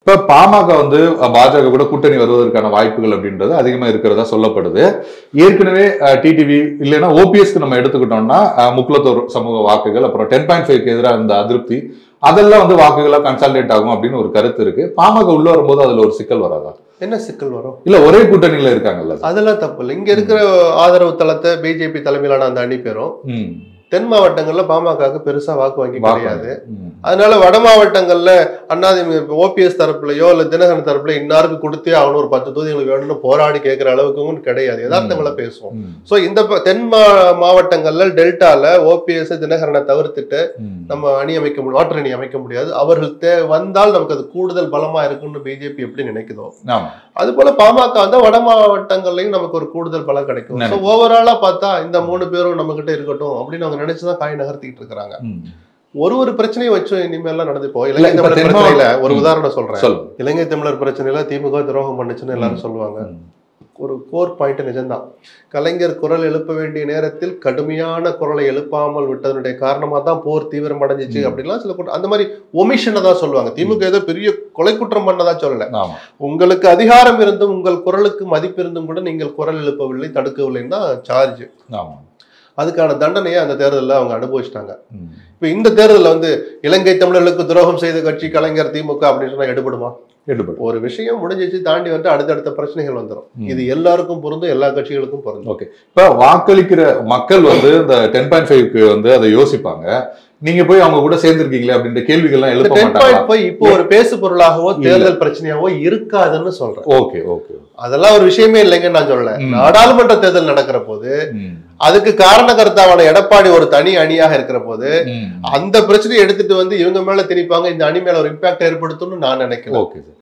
இப்ப பாமக வந்து அஹ், பாஜக கூட கூட்டணி வருவதற்கான வாய்ப்புகள் அப்படின்றது அதிகமா இருக்கிறதா சொல்லப்படுது ஏற்கனவே டிடிவி இல்லைன்னா ஓபிஎஸ்க்கு நம்ம எடுத்துக்கிட்டோம்னா அஹ், முக்குலத்தோர் சமூக வாக்குகள் அப்புறம் டென் பாயிண்ட் ஃபைவ்க்கு எதிராக இருந்த அதிருப்தி அதெல்லாம் வந்து வாக்குகளா கன்சால்டேட் ஆகும் அப்படின்னு ஒரு கருத்து இருக்கு பாமக உள்ள வரும்போது அதுல ஒரு சிக்கல் வராதா என்ன சிக்கல் வரும் இல்ல ஒரே கூட்டணியில இருக்காங்கல்ல சார் அதெல்லாம் தப்பு இல்லை இங்க இருக்கிற ஆதரவு தளத்தை பிஜேபி தலைமையிலான அந்த அணி பெறும் ம். தென் மாவட்டங்கள்ல பாமகவுக்கு பெருசா வாக்கு வங்கி கிடையாது வாக்கு. ம். அதனால வட மாவட்டங்கள்ல அண்ணாதிமுக ஓபிஎஸ் தரப்புலயோ இல்ல தினகரன் தரப்புல இன்னாருக்கு கொடுத்தே அவனு ஒரு பத்து தொகுதிகளுக்கு வேணும்னு போராடி கேட்கிற அளவுக்கும் கிடையாது யதார்த்தங்களை பேசுவோம் ம். சோ இந்த ப- தென் மா மாவட்டங்கள்ல டெல்டால ஓபிஎஸ் தினகரனை தவிர்த்துட்டு ம். நம்ம அணி அமைக்க முடியும் மாற்று அணி அமைக்க முடியாது அவர்கள் தே- வந்தால் நமக்கு அது கூடுதல் பலமா இருக்கும்னு பிஜேபி எப்படி நினைக்குதோ ஆமா. அது போல பாமக வந்து வட மாவட்டங்கள்லயும் நமக்கு ஒரு கூடுதல் பலம் கிடைக்கும் நினைக்கும். ஸோ ஓவராலா பார்த்தா இந்த மூணு பேரும் நம்ம கிட்ட இருக்கட்டும் அப்படின்னு அவங்க நினைச்சுதான் காய் நகர்த்திட்டு இருக்காங்க ம். ஒரு ஒரு பிரச்சனையை வச்சு இனிமேல்லாம் நடந்து இப்போ இலங்கை இப்ப தமிழர் தென் பிரச்சனையில ஒரு ம். உதாரணம் சொல்றேன் சொல்லுங்க இலங்கை தமிழர் பிரச்சனையில திமுக துரோகம் பண்ணுச்சுன்னு எல்லாரும் சொல்லுவாங்க ம். ஒரு கோர் பாயிண்ட் நிஜம்தான் கலைஞர் குரல் எழுப்ப வேண்டிய நேரத்தில் கடுமையான குரலை எழுப்பாமல் விட்டதனுடைய காரணமா தான் போர் தீவிரம் அடைஞ்சிச்சு ம். அப்படிலாம் சில குற்றம் அந்த மாதிரி ஒமிஷனை தான் சொல்லுவாங்க திமுக ஏதோ பெரிய கொலை குற்றம் பண்ணதா சொல்லல ஆமா உங்களுக்கு அதிகாரம் இருந்தும் உங்கள் குரலுக்கு மதிப்பு இருந்தும் கூட நீங்கள் குரல் எழுப்பவில்லை தடுக்கவில்லைன்னு தான் சார்ஜ் ஆமா அதுக்கான தண்டனையை அந்த தேர்தலில் அவங்க அனுபவிச்சிட்டாங்க ம். இப்போ இந்த தேர்தலில் வந்து இலங்கை தமிழர்களுக்கு துரோகம் செய்த கட்சி கலைஞர் திமுக அப்படின்னு சொன்னா எடுபடுமா எடுபடும் ஒரு விஷயம் முடிஞ்சிச்சு தாண்டி வந்து அடுத்தடுத்த பிரச்சனைகள் வந்துடும் ம். இது எல்லாருக்கும் பொருந்தும் எல்லா கட்சிகளுக்கும் பொருந்தும் ஓகே இப்ப வாக்களிக்கிற மக்கள் வந்து இந்த டென் பாயிண்ட் ஃபைவ்க்கு வந்து அதை யோசிப்பாங்க நீங்க போய் அவங்க கூட சேர்ந்திருக்கீங்களே அப்படின்ற கேள்விகள்லாம் இந்த எழுப்ப டென் மாட்டாங்களா பாயிண்ட் ஃபைவ் இப்போ ஒரு பேசு பொருளாகவோ தேர்தல் பிரச்சனையாவோ இருக்காதுன்னு சொல்றேன் ஓகே ஓகே அதெல்லாம் ஒரு விஷயமே இல்லைங்கன்னு நான் சொல்லல ம். நாடாளுமன்ற தேர்தல் நடக்கிற போது ம். அதுக்கு காரணகர்த்தாவான எடப்பாடி ஒரு தனி அணியாக இருக்கிற போது ம். அந்த பிரச்சனையை எடுத்துட்டு வந்து இவங்க மேல திணிப்பாங்க இந்த அணி மேல ஒரு இம்பாக்ட் ஏற்படுத்தும்னு நான் நினைக்கிறேன் ஓகே சார்